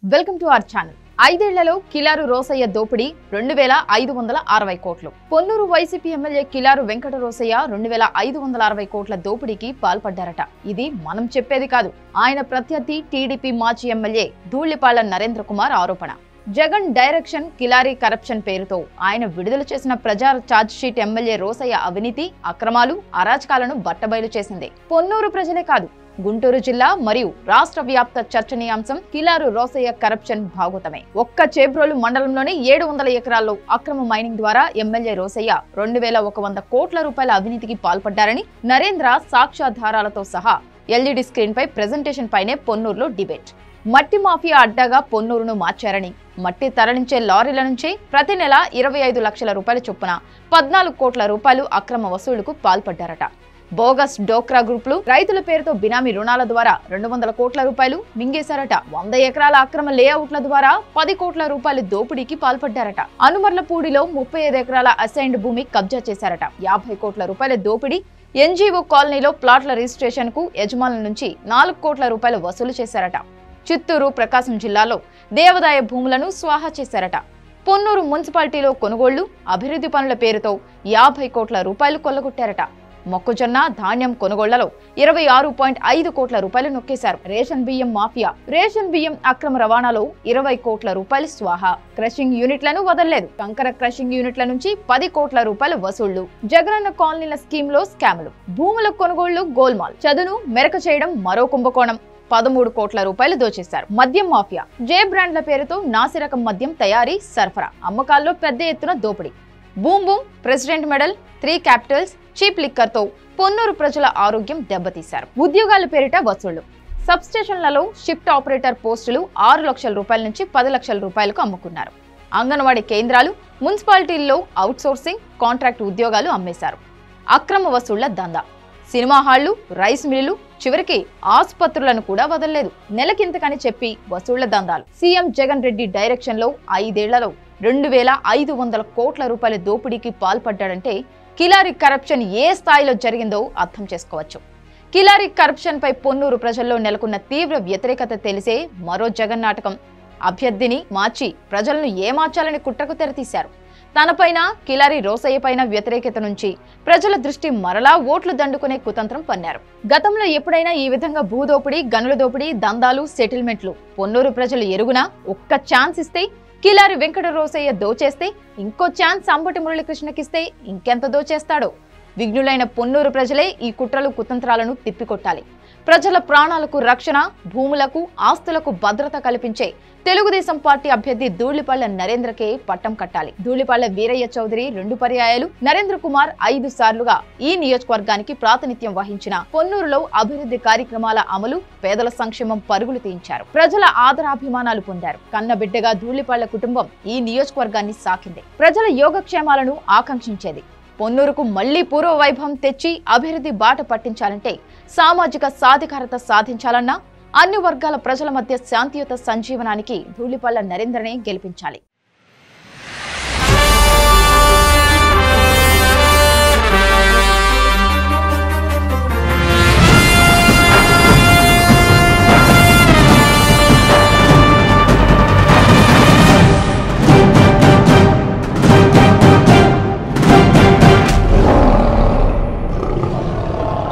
welcome to our channel ఐదేళ్లలో కిలారు రోసయ్య దోపిడీ రెండు వేల ఐదు వందల అరవై కోట్లు పొన్నూరు వైసీపీ ఎమ్మెల్యే కిలారు వెంకట రోసయ్య రెండు వేల ఐదు వందల అరవై కోట్ల దోపిడీకి పాల్పడ్డారట ఇది మనం చెప్పేది కాదు ఆయన ప్రత్యర్థి టీడీపీ మాజీ ఎమ్మెల్యే ధూళ్లిపాళ్ల నరేంద్ర కుమార్ ఆరోపణ జగన్ డైరెక్షన్ కిలారీ కరప్షన్ పేరుతో ఆయన విడుదల చేసిన ప్రజా ఛార్జ్ షీట్ ఎమ్మెల్యే రోసయ్య అవినీతి అక్రమాలు అరాచకాలను బట్టబయలు చేసింది పొన్నూరు ప్రజలే కాదు గుంటూరు జిల్లా మరియు రాష్ట్ర వ్యాప్త చర్చనీయాంశం కిలారు రోసయ్య కరప్షన్ భాగోతమే ఒక్క చేబ్రోలు మండలంలోని ఏడు వందల ఎకరాల్లో అక్రమ మైనింగ్ ద్వారా ఎమ్మెల్యే రోసయ్య రెండు వేల ఒక వంద కోట్ల రూపాయల అవినీతికి పాల్పడ్డారని నరేంద్ర సాక్ష్యాధారాలతో సహా ఎల్ఈడి స్క్రీన్ పై ప్రెజెంటేషన్ పైనే పొన్నూరులో డిబేట్ మట్టి మాఫియా అడ్డాగా పొన్నూరును మార్చారని మట్టి తరలించే లారీల నుంచే ప్రతి నెల ఇరవై ఐదు లక్షల రూపాయల చొప్పున పద్నాలుగు కోట్ల రూపాయలు అక్రమ వసూలుకు పాల్పడ్డారట బోగస్ డోక్రా గ్రూపులు రైతుల పేరుతో బినామీ రుణాల ద్వారా రెండు వందల కోట్ల రూపాయలు మింగేశారట వంద ఎకరాల అక్రమ లేఅవుట్ల ద్వారా పది కోట్ల రూపాయలు దోపిడీకి పాల్పడ్డారట అనుమర్లపూడిలో ముప్పై ఐదు ఎకరాల అసైన్డ్ భూమి కబ్జా చేశారట యాభై కోట్ల రూపాయల దోపిడీ ఎన్జీఓ కాలనీలో ప్లాట్ల రిజిస్ట్రేషన్ కు యజమానుల నుంచి నాలుగు కోట్ల రూపాయలు వసూలు చేశారట చిత్తూరు ప్రకాశం జిల్లాలో దేవాదాయ భూములను స్వాహా చేశారట పొన్నూరు మున్సిపాలిటీలో కొనుగోళ్లు అభివృద్ధి పనుల పేరుతో యాభై కోట్ల రూపాయలు కొల్లగొట్టారట మొక్కజొన్న ధాన్యం కొనుగోళ్లలో ఇరవై ఆరు పాయింట్ ఐదు కోట్ల రూపాయలు నొక్కేశారు రేషన్ బియ్యం మాఫియా రేషన్ బియ్యం అక్రమ రవాణాలో ఇరవై కోట్ల రూపాయలు స్వాహా క్రషింగ్ యూనిట్లను వదలలేదు కంకర క్రషింగ్ యూనిట్ల నుంచి పది కోట్ల రూపాయల వసూళ్లు జగనన్న కాలనీల స్కీమ్ లో స్కాములు భూముల కొనుగోళ్లు గోల్మాల్ చదును మెరక చేయడం మరో కుంభకోణం పదమూడు కోట్ల రూపాయలు దోచేశారు మద్యం మాఫియా జే బ్రాండ్ల పేరుతో నాసిరకం మద్యం తయారీ సరఫరా అమ్మకాల్లో పెద్ద ఎత్తున దోపిడీ boom boom president medal three capitals cheap liquor తో పొన్నూరు ప్రజల ఆరోగ్యం దెబ్బతీశారు ఉద్యోగాల పేరిట వసూళ్లు సబ్ స్టేషన్లలో షిఫ్ట్ ఆపరేటర్ పోస్టులు ఆరు లక్షల రూపాయల నుంచి పది లక్షల రూపాయలకు అమ్ముకున్నారు అంగన్వాడీ కేంద్రాలు మున్సిపాలిటీల్లో అవుట్సోర్సింగ్ కాంట్రాక్ట్ ఉద్యోగాలు అమ్మేశారు అక్రమ వసూళ్ల దందా సినిమా హాళ్లు రైస్ మిల్లులు చివరికి ఆసుపత్రులను కూడా వదలలేదు నెలకింతకని చెప్పి వసూళ్ల దందాలు సీఎం జగన్ రెడ్డి డైరెక్షన్ లో ఐదేళ్లలో రెండు వేల ఐదు వందల కోట్ల రూపాయల దోపిడీకి పాల్పడ్డాడంటే కిలారి కరప్షన్ ఏ స్థాయిలో జరిగిందో అర్థం చేసుకోవచ్చు కిలారి కరప్షన్ పై పొన్నూరు ప్రజల్లో నెలకొన్న తీవ్ర వ్యతిరేకత తెలిసే మరో జగన్ నాటకం అభ్యర్థిని మార్చి ప్రజలను ఏమార్చాలని కుట్రకు తెరతీశారు తనపైన కిలారి రోసయ్య పైన వ్యతిరేకత నుంచి ప్రజల దృష్టి మరలా ఓట్లు దండుకునే కుతంత్రం పన్నారు గతంలో ఎప్పుడైనా ఈ విధంగా భూదోపిడి గనుల దోపిడీ దందాలు సెటిల్మెంట్లు పొన్నూరు ప్రజలు ఎరుగునా ఒక్క ఛాన్స్ ఇస్తే కిలారి వెంకట రోసయ్య దోచేస్తే ఇంకో ఛాన్స్ అంబటి మురళీకృష్ణకిస్తే ఇంకెంత దోచేస్తాడో విఘ్నులైన పొన్నూరు ప్రజలే ఈ కుట్రలు కుతంత్రాలను తిప్పికొట్టాలి ప్రజల ప్రాణాలకు రక్షణ భూములకు ఆస్తులకు భద్రత కల్పించే తెలుగుదేశం పార్టీ అభ్యర్థి ధూళిపల్ల నరేంద్రకే పట్టం కట్టాలి ధూళిపల్ల వీరయ్య చౌదరి రెండు పర్యాయాలు నరేంద్ర కుమార్ ఐదు సార్లుగా ఈ నియోజకవర్గానికి ప్రాతినిధ్యం వహించిన పొన్నూరులో అభివృద్ధి కార్యక్రమాల అమలు పేదల సంక్షేమం పరుగులు తీయించారు ప్రజల ఆదరాభిమానాలు పొందారు కన్నబిడ్డగా ధూళిపల్ల కుటుంబం ఈ నియోజకవర్గాన్ని సాకింది ప్రజల యోగక్షేమాలను ఆకాంక్షించేది పొన్నూరుకు మళ్లీ పూర్వ వైభవం తెచ్చి అభివృద్ధి బాట పట్టించాలంటే సామాజిక సాధికారత సాధించాలన్నా అన్ని వర్గాల ప్రజల మధ్య శాంతియుత సంజీవనానికి ధూళిపల్ల నరేంద్రనే గెలిపించాలి